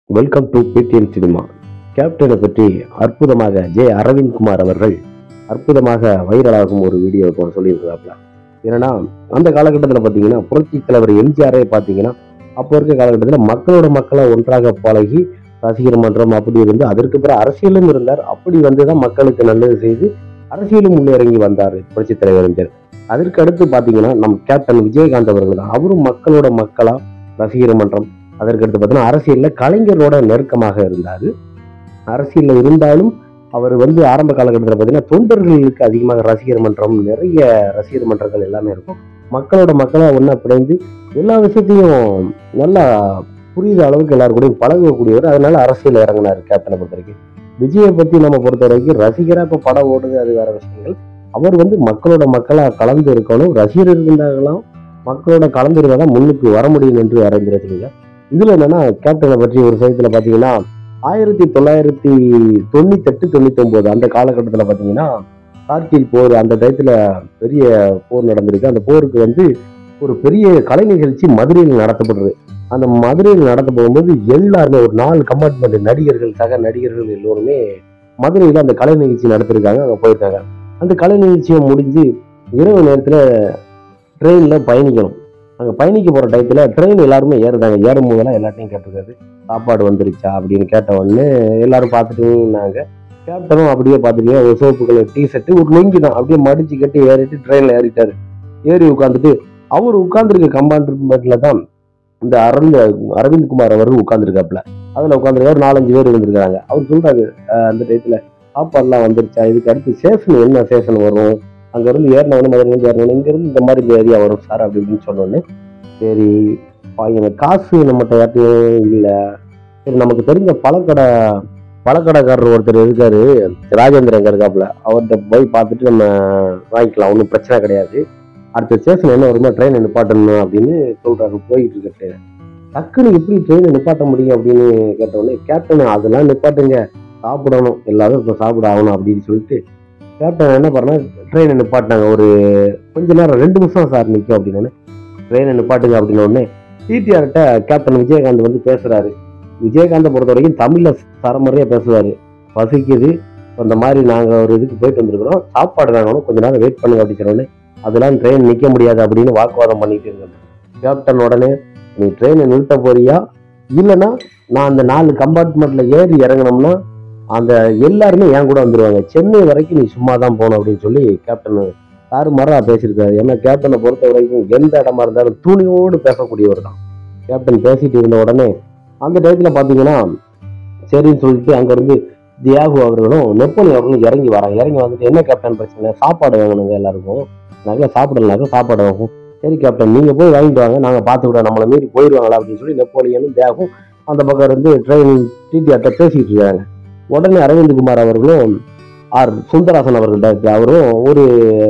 welcome to Paytm cinema கேப்டனை பற்றி அற்புதமாக ஜே அரவிந்த் குமார் அவர்கள் அற்புதமாக வைரலாகும் ஒரு வீடியோ இப்போ சொல்லியிருக்கிறாப்ல ஏன்னா அந்த காலகட்டத்தில் பார்த்தீங்கன்னா புரட்சி தலைவர் எம்ஜிஆரே பார்த்தீங்கன்னா அப்போ இருக்க காலகட்டத்தில் மக்களோட மக்களை ஒன்றாக பழகி ரசிகர் மன்றம் அப்படி இருந்து அதற்கு பிறகு அரசியலும் இருந்தார் அப்படி வந்து தான் மக்களுக்கு நல்லது செய்து அரசியலும் முன்னேறங்கி வந்தார் புரட்சி தலைவர் எம்ஜிஆர் அதற்கு அடுத்து பார்த்தீங்கன்னா நம் கேப்டன் விஜயகாந்த் அவர்கள் தான் அவரும் மக்களோட மக்களா ரசிகர் மன்றம் அதற்கடுத்து பார்த்தீங்கன்னா அரசியலில் கலைஞரோட நெருக்கமாக இருந்தார் அரசியலில் இருந்தாலும் அவர் வந்து ஆரம்ப காலகட்டத்தில் பார்த்தீங்கன்னா தொண்டர்களுக்கு அதிகமாக ரசிகர் மன்றம் நிறைய ரசிகர் மன்றங்கள் எல்லாமே இருக்கும் மக்களோட மக்களாக ஒன்றா பிணைந்து எல்லா விஷயத்தையும் நல்லா புரியுத அளவுக்கு எல்லாரும் கூடயும் பழகக்கூடியவர் அதனால அரசியல் இறங்கினார் கேப்டனை பொறுத்த வரைக்கும் விஜயை பற்றி நம்ம பொறுத்த வரைக்கும் ரசிகராக இப்போ படம் ஓடுது அது வேற விஷயங்கள் அவர் வந்து மக்களோட மக்களாக கலந்து இருக்கணும் ரசிகர் இருந்தாலும் மக்களோட கலந்து இருந்தால் தான் முன்னுக்கு வர முடியும் என்று அறிந்திருக்கிறீங்க இதுல என்னன்னா கேப்டனை பற்றி ஒரு சைத்துல பாத்தீங்கன்னா ஆயிரத்தி தொள்ளாயிரத்தி தொண்ணூத்தெட்டு தொண்ணூத்தி ஒன்பது அந்த காலகட்டத்தில் பாத்தீங்கன்னா கார்கில் போர் அந்த டயத்துல பெரிய போர் நடந்திருக்கு அந்த போருக்கு வந்து ஒரு பெரிய கலை நிகழ்ச்சி மதுரையில் நடத்தப்படுறது அந்த மதுரையில் நடத்த போகும்போது எல்லாருமே ஒரு நாலு கம்பார்ட்மெண்ட் நடிகர்கள் சக நடிகர்கள் எல்லோருமே மதுரையில் அந்த கலை நிகழ்ச்சி நடத்திருக்காங்க அங்கே போயிருக்காங்க அந்த கலை நிகழ்ச்சியை முடிஞ்சு இரவு நேரத்தில் ட்ரெயினில் பயணிக்கணும் அங்கே பயணிக்க போகிற டயத்தில் ட்ரெயின் எல்லாருமே ஏறுதாங்க ஏறும் போதெல்லாம் எல்லாத்தையும் கேட்டிருக்காரு சாப்பாடு வந்துருச்சா அப்படின்னு கேட்ட உடனே எல்லாரும் பார்த்துட்டுனாங்க கேப்டனும் அப்படியே பார்த்துட்டு ஒரு சோப்பு கலர் டி ஷர்ட்டு ஒரு லுங்கி தான் அப்படியே மடிச்சு கட்டி ஏறிட்டு ட்ரெயினில் ஏறிட்டாரு ஏறி உட்காந்துட்டு அவர் உட்காந்துருக்க கம்பார்ட்மெண்ட்டில் தான் இந்த அரவிந்த் அரவிந்த் குமார் அவர்கள் உட்காந்துருக்காப்புல அதில் உட்காந்துருக்காரு நாலஞ்சு பேர் இருந்திருக்காங்க அவர் சொல்றாரு அஹ் அந்த டயத்தில் சாப்பாடுலாம் வந்துருச்சா இதுக்கு அடுத்து ஸ்டேஷன் என்ன ஸ்டேஷன் வரும் அங்கேருந்து ஏறினவொடனே மதுரையிலேருந்து ஏறினவொடனே இங்கேருந்து இந்த மாதிரி இந்த ஏரியா வரும் சார் அப்படி இப்படின்னு சொன்னோடனே சரி பா, எனக்கு காசு நம்மகிட்ட யார்ட்டையும் இல்லை சரி நமக்கு தெரிஞ்ச பழக்கடை பழக்கடைக்காரர் ஒருத்தர் இருக்காரு ராஜேந்திரன் எங்க இருக்காப்புல அவர்கிட்ட போய் பார்த்துட்டு நம்ம வாங்கிக்கலாம் ஒன்றும் பிரச்சனை கிடையாது அடுத்த ஸ்டேஷன் என்ன வருமா ட்ரெயினை நிப்பாட்டணும் அப்படின்னு சொல்றாரு போயிட்டு இருக்க டக்குன்னு எப்படி ட்ரெயினை நிப்பாட்ட முடியும் அப்படின்னு கேட்டவுடனே கேப்டன் அதெல்லாம் நிப்பாட்டுங்க சாப்பிடணும் எல்லாரும் இப்போ சாப்பிட ஆகணும் அப்படின்னு சொல்லிட்டு கேப்டன் என்ன பண்ணா ட்ரெயினை நிப்பாட்டினாங்க ஒரு கொஞ்ச நேரம் ரெண்டு நிமிஷம் சார் நிற்கும் அப்படின்னு ட்ரெயினை நிப்பாட்டுங்க அப்படின்னு உடனே டிடிஆர்கிட்ட கேப்டன் விஜயகாந்த் வந்து பேசுறாரு விஜயகாந்தை பொறுத்த வரைக்கும் தமிழ்ல சரமறையா பேசுவாரு பசிக்குது இந்த மாதிரி நாங்க ஒரு இதுக்கு போயிட்டு வந்திருக்கிறோம் சாப்பாடு வாங்கணும் கொஞ்ச நேரம் வெயிட் பண்ணுங்க அப்படின்னு சொன்ன உடனே அதெல்லாம் ட்ரெயின் நிக்க முடியாது அப்படின்னு வாக்குவாதம் பண்ணிட்டு இருக்காங்க கேப்டன் உடனே நீ ட்ரெயினை நிறுத்த போறியா இல்லைன்னா நான் அந்த நாலு கம்பார்ட்மெண்ட்ல ஏறி இறங்கினோம்னா அந்த எல்லாருமே என் கூட வந்துருவாங்க சென்னை வரைக்கும் நீ சும்மா தான் போகணும் அப்படின்னு சொல்லி கேப்டன் தாறுமாறா பேசியிருக்காரு ஏன்னா கேப்டனை பொறுத்த வரைக்கும் எந்த இடமா இருந்தாலும் துணியோடு பேசக்கூடியவர் தான் கேப்டன் பேசிட்டு இருந்த உடனே அந்த டயத்துல பாத்தீங்கன்னா சரின்னு சொல்லிட்டு அங்கிருந்து தியாகு அவர்களும் நெப்போலியன் அவர்களும் இறங்கி வராங்க இறங்கி வந்துட்டு என்ன கேப்டன் பிரச்சனை சாப்பாடு வாங்கணுங்க எல்லாருக்கும் நல்லா சாப்பிடலாக்க சாப்பாடு வாங்கும் சரி கேப்டன் நீங்க போய் வாங்கிட்டு வாங்க நாங்க பாத்துக்கிட்டோம் நம்மளை மீறி போயிடுவாங்களா அப்படின்னு சொல்லி நெப்போலியனும் தியாகும் அந்த பக்கம் இருந்து ட்ரெயின் டிடிஆர்ட்ட பேசிட்டு இருக்காங்க உடனே அரவிந்த் குமார் அவர்களும் ஆர் சுந்தராசன் அவர்கள்ட்ட அவரும் ஒரு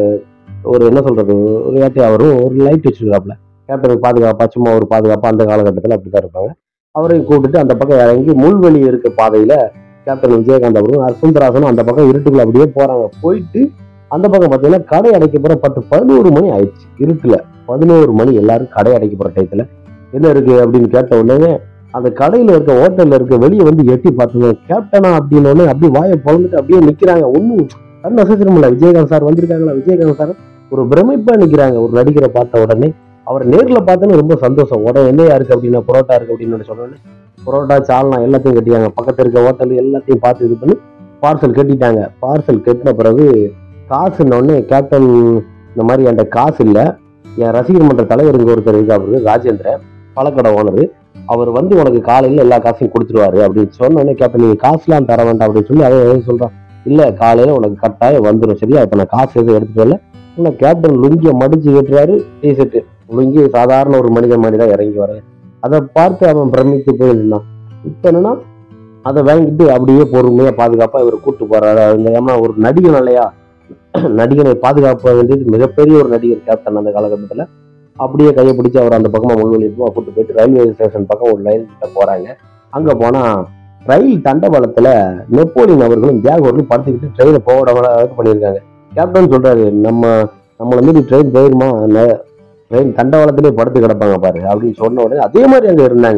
ஒரு என்ன சொல்றது ஒரு ஏற்றி அவரும் ஒரு லைட் வச்சிருக்காப்புல கேப்டனுக்கு பாதுகாப்பா சும்மா ஒரு பாதுகாப்பா அந்த காலகட்டத்தில் அப்படிதான் இருப்பாங்க அவரையும் கூப்பிட்டுட்டு அந்த பக்கம் இறங்கி முள்வெளி இருக்க பாதையில கேப்டன் விஜயகாந்த் அவரும் ஆர் சுந்தராசனும் அந்த பக்கம் இருட்டுக்குள்ள அப்படியே போறாங்க போயிட்டு அந்த பக்கம் பார்த்தீங்கன்னா கடை அடைக்க போற பத்து பதினோரு மணி ஆயிடுச்சு இருட்டுல பதினோரு மணி எல்லாரும் கடை அடைக்க போற டயத்துல என்ன இருக்கு அப்படின்னு கேட்ட உடனே அந்த கடையில இருக்க ஹோட்டல்ல இருக்க வெளியே வந்து எட்டி பார்த்தது கேப்டனா அப்படின்னு உடனே அப்படியே வாயை பொழந்துட்டு அப்படியே நிக்கிறாங்க ஒன்றும் கண் அசைச்சிருமில்ல விஜயகாந்த் சார் வந்திருக்காங்களா விஜயகாந்த் சார் ஒரு பிரமிப்பா நிக்கிறாங்க ஒரு நடிகரை பார்த்த உடனே அவர் நேர்ல பார்த்தோன்னு ரொம்ப சந்தோஷம் உடனே என்னையா இருக்கு அப்படின்னா புரோட்டா இருக்கு அப்படின்னு சொன்னோன்னே புரோட்டா சால்னா எல்லாத்தையும் கட்டிட்டாங்க பக்கத்துல இருக்க ஹோட்டல் எல்லாத்தையும் பார்த்து இது பண்ணி பார்சல் கட்டிட்டாங்க பார்சல் கட்டின பிறகு காசுன்னொடனே கேப்டன் இந்த மாதிரி என்கிட்ட காசு இல்லை என் ரசிகர் மன்ற தலைவர் இங்க ஒருத்தர் இருக்கு அவரு ராஜேந்திரன் பழக்கடை ஓனர் அவர் வந்து உனக்கு காலையில எல்லா காசையும் கொடுத்துருவாரு அப்படின்னு சொன்ன உடனே கேப்டன் நீங்க காசுலாம் தர வேண்டாம் அப்படின்னு சொல்லி அவன் எதுவும் சொல்றான் இல்ல காலையில உனக்கு கட்டாயம் வந்துடும் சரியா இப்ப நான் காசு எதுவும் எடுத்துட்டு வரல உன்னை கேப்டன் லுங்கிய மடிச்சு கட்டுறாரு டிஷர்ட் லுங்கி சாதாரண ஒரு மனிதன் மாதிரி தான் இறங்கி வர அதை பார்த்து அவன் பிரமித்து போயிருந்தான் இப்ப என்னன்னா அதை வாங்கிட்டு அப்படியே பொறுமையா பாதுகாப்பா இவர் கூட்டு போறாரு அந்த ஏன்னா ஒரு நடிகன் இல்லையா நடிகனை பாதுகாக்க வேண்டியது மிகப்பெரிய ஒரு நடிகர் கேப்டன் அந்த காலகட்டத்துல அப்படியே கையை பிடிச்சி அவர் அந்த பக்கமா முன்வழி கூட்டு போயிட்டு ரயில்வே ஸ்டேஷன் பக்கம் ஒரு ரயில் கிட்ட போறாங்க அங்க போனா ரயில் தண்டவாளத்துல நெப்போலியன் அவர்களும் தியாகவர்களும் படுத்துக்கிட்டு ட்ரெயினை போட அளவுக்கு பண்ணியிருக்காங்க கேப்டன் சொல்றாரு நம்ம நம்மளை மீறி ட்ரெயின் போயிருமா ட்ரெயின் தண்டவாளத்திலே படுத்து கிடப்பாங்க பாரு அப்படின்னு சொன்ன உடனே அதே மாதிரி அங்க இருந்தாங்க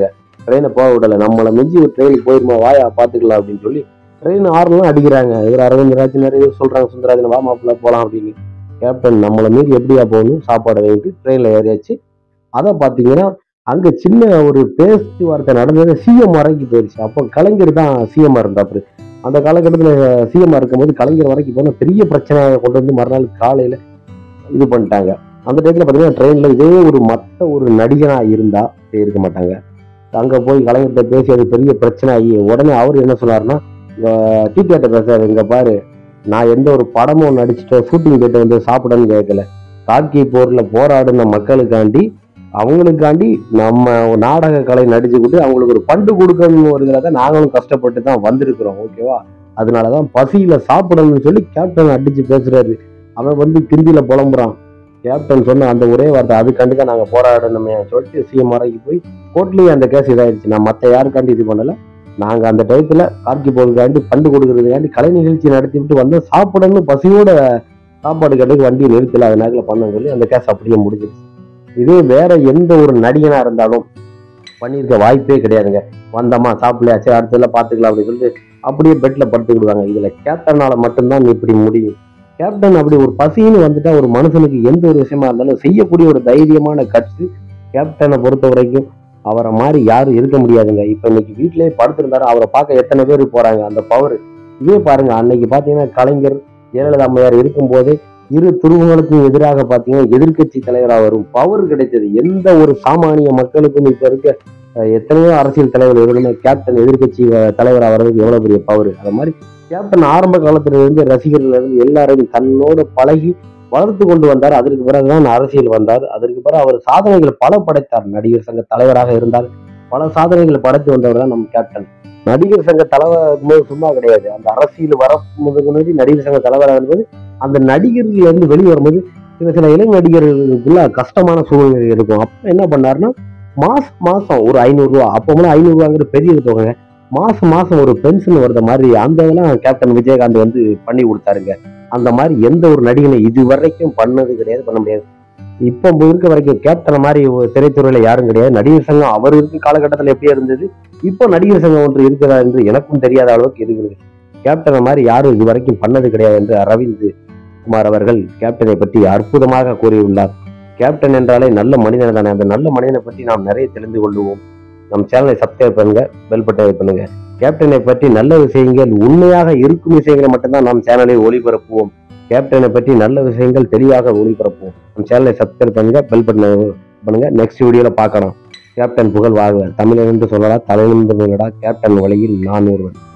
ட்ரெயினை போக விடல நம்மளை மிஞ்சி ஒரு ட்ரெயினுக்கு போயிருமா வாயா பார்த்துக்கலாம் அப்படின்னு சொல்லி ட்ரெயின் ஆறுலாம் அடிக்கிறாங்க இவர் அரவிந்த் ராஜ் நிறைய பேர் சொல்றாங்க சுந்தராஜன் வா மாப்பிள்ள போகலாம் அப்படின்னு கேப்டன் நம்மளை மீறி எப்படியா போகணும் சாப்பாடை வாங்கிட்டு ட்ரெயினில் ஏறியாச்சு அதை பார்த்தீங்கன்னா அங்கே சின்ன ஒரு பேச்சுவார்த்தை நடந்தது சிஎம் வரைக்கும் போயிடுச்சு அப்போ கலைஞர் தான் சிஎம் இருந்தாப்புரு அந்த காலகட்டத்தில் சிஎம் இருக்கும்போது கலைஞர் வரைக்கும் போனால் பெரிய பிரச்சனையை கொண்டு வந்து மறுநாள் காலையில் இது பண்ணிட்டாங்க அந்த டயத்தில் பார்த்தீங்கன்னா ட்ரெயினில் இதே ஒரு மற்ற ஒரு நடிகனாக இருந்தால் இருக்க மாட்டாங்க அங்கே போய் கலைஞர்கிட்ட பேசி அது பெரிய பிரச்சனை ஆகி உடனே அவர் என்ன சொன்னார்னா டி தியேட்டர் பேசுறாரு இங்கே பாரு நான் எந்த ஒரு படமும் நடிச்சுட்டோ ஷூட்டிங் போயிட்டு வந்து சாப்பிடன்னு கேட்கல காக்கி போரில் போராடின மக்களுக்காண்டி அவங்களுக்காண்டி நம்ம நாடக கலை நடிச்சுக்கிட்டு அவங்களுக்கு ஒரு பண்டு கொடுக்கணும் ஒரு இதில் தான் நாங்களும் கஷ்டப்பட்டு தான் வந்திருக்கிறோம் ஓகேவா அதனால தான் பசியில் சாப்பிடணும்னு சொல்லி கேப்டன் அடிச்சு பேசுறாரு அவன் வந்து கிந்தியில புலம்புறான் கேப்டன் சொன்ன அந்த ஒரே வார்த்தை அதுக்காண்டி தான் நாங்கள் போராடணுமே சொல்லிட்டு சிஎம் வரைக்கும் போய் கோர்ட்லேயே அந்த கேஸ் இதாயிடுச்சு நான் மற்ற யாருக்காண்டி இது பண்ணல நாங்கள் அந்த டயத்தில் கார்கி போகிறதுக்காண்டி பண்டு கொடுக்கறதுக்காண்டி கலை நிகழ்ச்சி நடத்தி விட்டு வந்து சாப்பிடணும் பசியோட சாப்பாடு கேட்டதுக்கு வண்டியை நிறுத்தல அது நேரத்தில் பண்ணன்னு சொல்லி அந்த கேஸ் அப்படியே முடிஞ்சிருச்சு இதே வேற எந்த ஒரு நடிகனா இருந்தாலும் பண்ணியிருக்க வாய்ப்பே கிடையாதுங்க வந்தோமா சாப்பிடலையாச்சு அடுத்ததுல பார்த்துக்கலாம் அப்படின்னு சொல்லிட்டு அப்படியே பெட்ல படுத்துக்கிடுவாங்க இதுல கேப்டனால மட்டும்தான் இப்படி முடியும் கேப்டன் அப்படி ஒரு பசின்னு வந்துட்டா ஒரு மனுஷனுக்கு எந்த ஒரு விஷயமா இருந்தாலும் செய்யக்கூடிய ஒரு தைரியமான கட்சி கேப்டனை பொறுத்த வரைக்கும் அவரை மாதிரி யாரும் இருக்க முடியாதுங்க இப்ப இன்னைக்கு வீட்டிலேயே படுத்திருந்தாரு அவரை பார்க்க எத்தனை பேர் போறாங்க அந்த பவர் இதே பாருங்க அன்னைக்கு பாத்தீங்கன்னா கலைஞர் ஜெயலலிதா அம்மையார் இருக்கும்போதே இரு துருவங்களுக்கும் எதிராக பாத்தீங்கன்னா எதிர்க்கட்சி தலைவராக வரும் பவர் கிடைத்தது எந்த ஒரு சாமானிய மக்களுக்கும் இப்ப இருக்க அஹ், எத்தனையோ அரசியல் தலைவர் இருந்தாலுமே கேப்டன் எதிர்க்கட்சி தலைவராக வர்றதுக்கு எவ்வளவு பெரிய பவர் அது மாதிரி கேப்டன் ஆரம்ப காலத்துல இருந்து ரசிகர்கள் இருந்து எல்லாரையும் தன்னோடு பழகி வளர்த்து கொண்டு வந்தார் அதற்கு பிறகுதான் அரசியல் வந்தார் அதற்கு பிறகு அவர் சாதனைகள் பல படைத்தார் நடிகர் சங்க தலைவராக இருந்தால் பல சாதனைகள் படைத்து வந்தவர் தான் நம்ம கேப்டன் நடிகர் சங்க தலைவர் போது சும்மா கிடையாது அந்த அரசியல் வர முன்னாடி நடிகர் சங்க தலைவராக இருந்தது அந்த நடிகர்கள் இருந்து வெளியே வரும்போது சில சில இளம் நடிகர்களுக்குள்ள கஷ்டமான சூழ்நிலை இருக்கும் அப்ப என்ன பண்ணாருன்னா மாசம் மாசம் ஒரு ஐநூறுரூவா அப்போ ஐநூறுரூவாங்கிற பெரிய தொகை மாசம் மாசம் ஒரு பென்ஷன் வருத மாதிரி அந்த இதெல்லாம் கேப்டன் விஜயகாந்த் வந்து பண்ணி கொடுத்தாருங்க அந்த மாதிரி எந்த ஒரு நடிகனை இது வரைக்கும் பண்ணது கிடையாது பண்ண முடியாது இப்போ இருக்க வரைக்கும் கேப்டன் மாதிரி ஒரு திரைத்துறையில யாரும் கிடையாது நடிகர் சங்கம் அவர் இருக்கும் காலகட்டத்தில் எப்படி இருந்தது இப்போ நடிகர் சங்கம் ஒன்று இருக்கிறதா என்று எனக்கும் தெரியாத அளவுக்கு இருக்கிறது கேப்டனை மாதிரி யாரும் இது வரைக்கும் பண்ணது கிடையாது என்று அரவிந்த் குமார் அவர்கள் கேப்டனை பற்றி அற்புதமாக கூறியுள்ளார் கேப்டன் என்றாலே நல்ல மனிதன் தானே அந்த நல்ல மனிதனை பற்றி நாம் நிறைய தெரிந்து கொள்வோம் நம் சேனலை சப்ஸ்கிரைப் பண்ணுங்க பெல் பட்டனை பண்ணுங்க கேப்டனை பற்றி நல்ல விஷயங்கள் உண்மையாக இருக்கும் விஷயங்களை மட்டும்தான் நாம் சேனலை ஒளிபரப்புவோம் கேப்டனை பற்றி நல்ல விஷயங்கள் தெளிவாக ஒளிபரப்புவோம் நம் சேனலை சப்ஸ்கிரைப் பண்ணுங்க பெல் பட்டனை பண்ணுங்க நெக்ஸ்ட் வீடியோல பார்க்கலாம் கேப்டன் புகழ் வாழ்க தமிழன் என்று சொல்லலாம் தலைநிமிர்ந்து கேப்டன் வழியில் நான் ஒருவன்